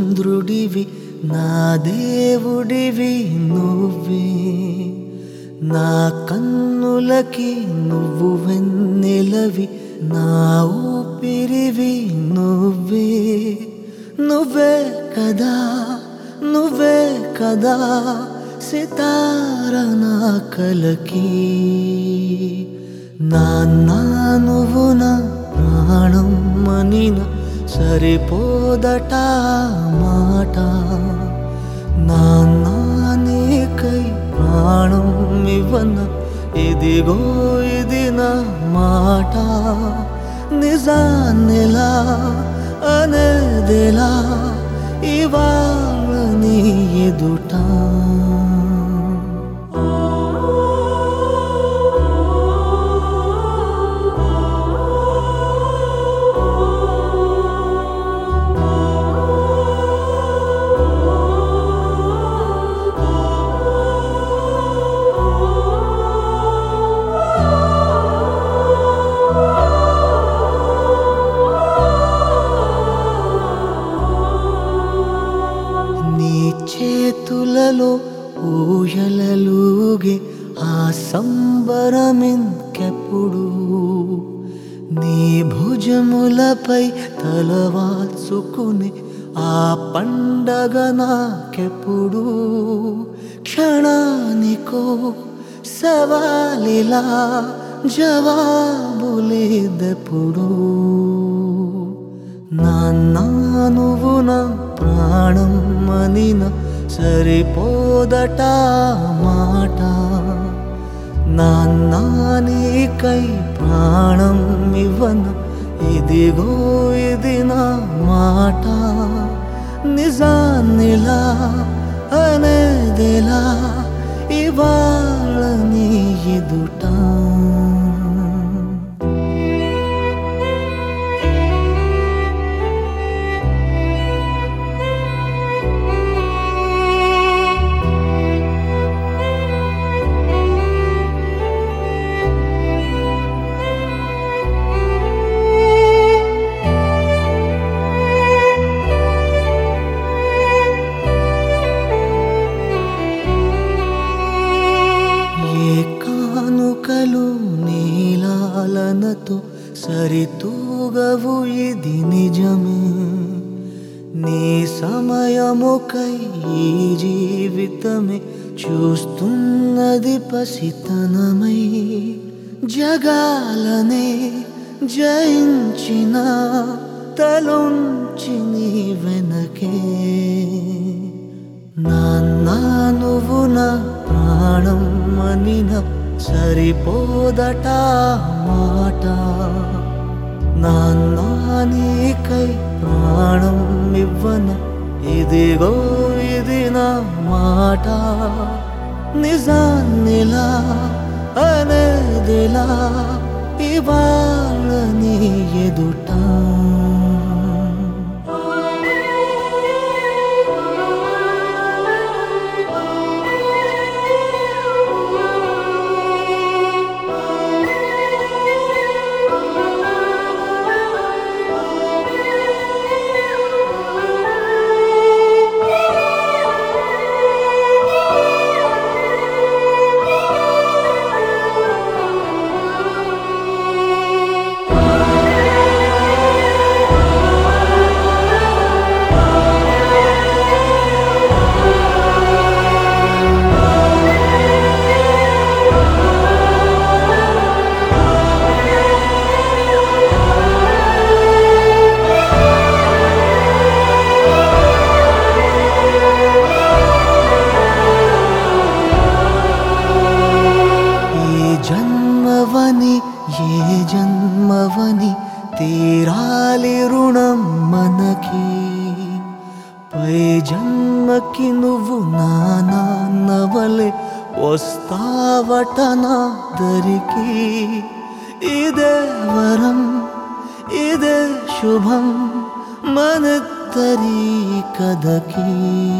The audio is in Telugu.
చంద్రుడివి నా దేవుడివి నువ్వే నా కన్నులకి నువ్వు వెన్నెలవి నా ఊపిరివి నువ్వే నువ్వే కదా నువ్వే కదా సితార నా కలకి నాన్న నువ్వు నా ప్రాణం మనిన సరిపోదట మాట నాన్న నీకై ప్రాణం ఇవ్వన ఇదిగో ఇది నా మాట నిజాన్నిలా అనేదిలా ఇవాళ నీ ఎదుట నీ చేతులలో ఊయలలుగే ఆ సంబరమింకెప్పుడు నీ భుజములపై తలవాల్చుకుని ఆ పండగ నాకెప్పుడు క్షణానికో సవాలిలా జవాబులేదెప్పుడు నాన్న నువ్వు నా ప్రాణం మనిన సరిపోదట మాట నాన్న నీకై ప్రాణం ఇవ్వన ఇదిగో ఇది నా మాట నిజాన్నిలా అనేదిలా ఇవాళ నీ ఎదుట ఏ కానుకలు నీలాలనతో సరితూగవు ఇది నిజమే నీ సమయముకై ఈ జీవితమే చూస్తున్నది పసితనమై జగాలనే జయించిన తలొంచి నీ వెనకే నాన్న నువ్వు నా ప్రాణం మనిన సరిపోదట మాట నాన్న నీకై ప్రాణం ఇవ్వన ఇదిగో ఇది నా మాట నిజాన్నిలా అనేదిలా ఇవాళ నీ ఎదుట ఈ జన్మవని ఏ జన్మవని తీరాలి రుణం మనకి పై జన్మకి నువ్వు నా నాన్నవలే వస్తావట నా దరికి ఇదే వరం ఇదే శుభం మనద్దరి కథకి